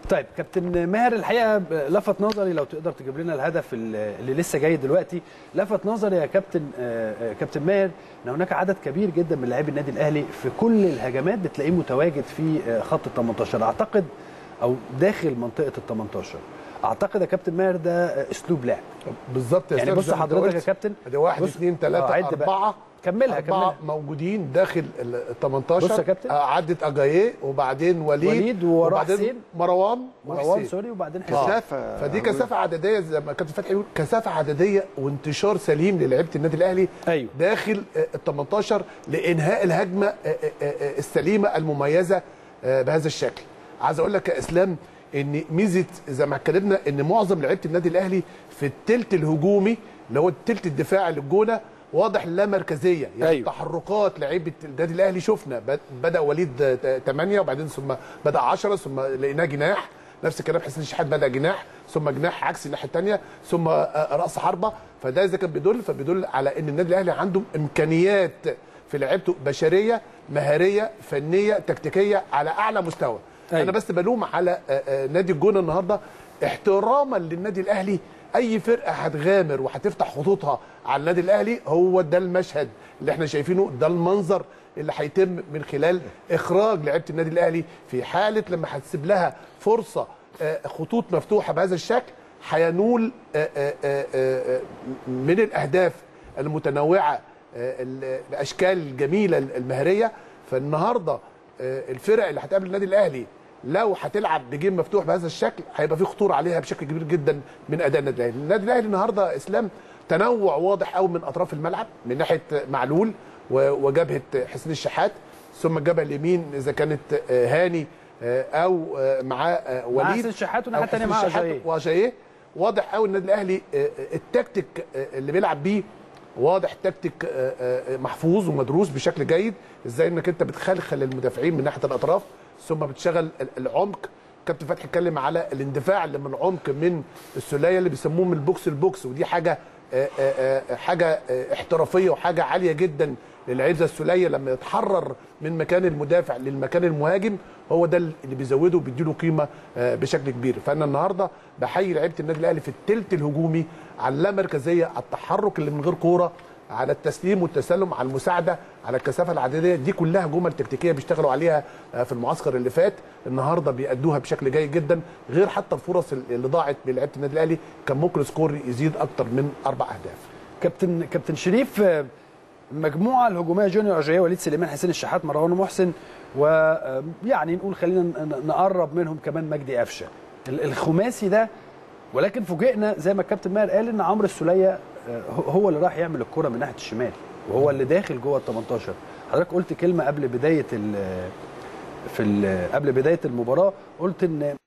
طيب كابتن ماهر الحقيقه لفت نظري لو تقدر تجيب لنا الهدف اللي لسه جاي دلوقتي لفت نظري يا كابتن كابتن ماهر ان هناك عدد كبير جدا من لاعبي النادي الاهلي في كل الهجمات بتلاقيه متواجد في خط ال 18 اعتقد او داخل منطقه ال 18 اعتقد يا كابتن ماهر ده اسلوب لعب بالظبط يعني بص حضرتك يا كابتن ادي واحد اثنين ثلاثه اربعه كملها أربعة كملها موجودين داخل ال 18 بص يا كابتن. عدت اجاييه وبعدين وليد وليد ووراه وبعدين حسين. مروان مروان وحسين. سوري وبعدين آه. حسين كثافة. فدي كثافه عدديه زي ما كابتن فتحي بيقول كثافه عدديه وانتشار سليم للعيبه النادي الاهلي أيوه. داخل ال 18 لانهاء الهجمه آه، آه، آه، السليمه المميزه آه، بهذا الشكل عايز اقول لك يا اسلام ان ميزه زي ما اتكلمنا ان معظم لعيبه النادي الاهلي في الثلث الهجومي اللي هو الثلث الدفاعي للجونه واضح لا مركزيه يعني أيوه. تحركات لعيبه النادي الاهلي شفنا بد- بدا وليد 8 وبعدين ثم بدا 10 ثم لقيناه جناح نفس الكلام حسين الشحات بدا جناح ثم جناح عكس الناحيه الثانيه ثم آه، راس حربه فده اذا كان بيدل فبيدل على ان النادي الاهلي عنده امكانيات في لعيبته بشريه مهاريه فنيه تكتيكيه على اعلى مستوى أيوه. أيوه. انا بس بلوم على آه، آه، نادي الجونه النهارده احتراما للنادي الاهلي اي فرقه هتغامر وهتفتح خطوطها على النادي الاهلي هو ده المشهد اللي احنا شايفينه ده المنظر اللي هيتم من خلال اخراج لعيبه النادي الاهلي في حاله لما هتسيب لها فرصه آه، خطوط مفتوحه بهذا الشكل هينول آه، آه، آه، آه، من الاهداف المتنوعه آه، ال- الاشكال الجميله المهريه فالنهارده آه، الفرق اللي هتقابل النادي الاهلي لو هتلعب بجيم مفتوح بهذا الشكل هيبقى في خطوره عليها بشكل كبير جدا من اداء النادي الاهلي النادي الاهلي النهارده اسلام تنوع واضح قوي من اطراف الملعب من ناحيه معلول و- وجبهه حسين الشحات ثم الجبهه اليمين اذا كانت آه، هاني آه، او آه، معاه آه، وليد حسين الشحات والناحية أو التانية حسين معاه الشحات أجاييه. واجاييه واضح قوي النادي الاهلي آه، آه، التكتيك آه، اللي بيلعب بيه واضح تكتيك آه، آه، محفوظ ومدروس بشكل جيد ازاي انك انت بتخلخل المدافعين من ناحيه الاطراف ثم بتشغل ال- العمق كابتن فتحي اتكلم على الاندفاع اللي من عمق من السوليه اللي بيسموه من البوكس البوكس ودي حاجه آه، آه، آه، حاجه آه، احترافيه وحاجه عاليه جدا للعيب زي السوليه لما يتحرر من مكان المدافع للمكان المهاجم هو ده اللي بيزوده وبيديله قيمه آه، بشكل كبير فانا النهارده بحيي لعيبه النادي الاهلي في الثلث الهجومي على اللامركزيه على التحرك اللي من غير كوره على التسليم والتسلم على المساعده على الكثافه العدديه دي كلها جمل تكتيكيه بيشتغلوا عليها آه، في المعسكر اللي فات النهارده بيأدوها بشكل جيد جدا غير حتى الفرص اللي ضاعت بلعيبه النادي الاهلي كان ممكن السكور يزيد اكتر من اربع اهداف كابتن كابتن شريف آه، المجموعه الهجوميه جونيور اجاييه وليد سليمان حسين الشحات مروان محسن ويعني نقول خلينا ن- نقرب منهم كمان مجدي قفشه ال- الخماسي ده ولكن فوجئنا زي ما الكابتن ماهر قال ان عمرو السوليه آه، هو- هو اللي راح يعمل الكره من ناحيه الشمال وهو اللي داخل جوه ال 18 حضرتك قلت كلمه قبل بدايه ال- في ال- قبل بدايه المباراه قلت ان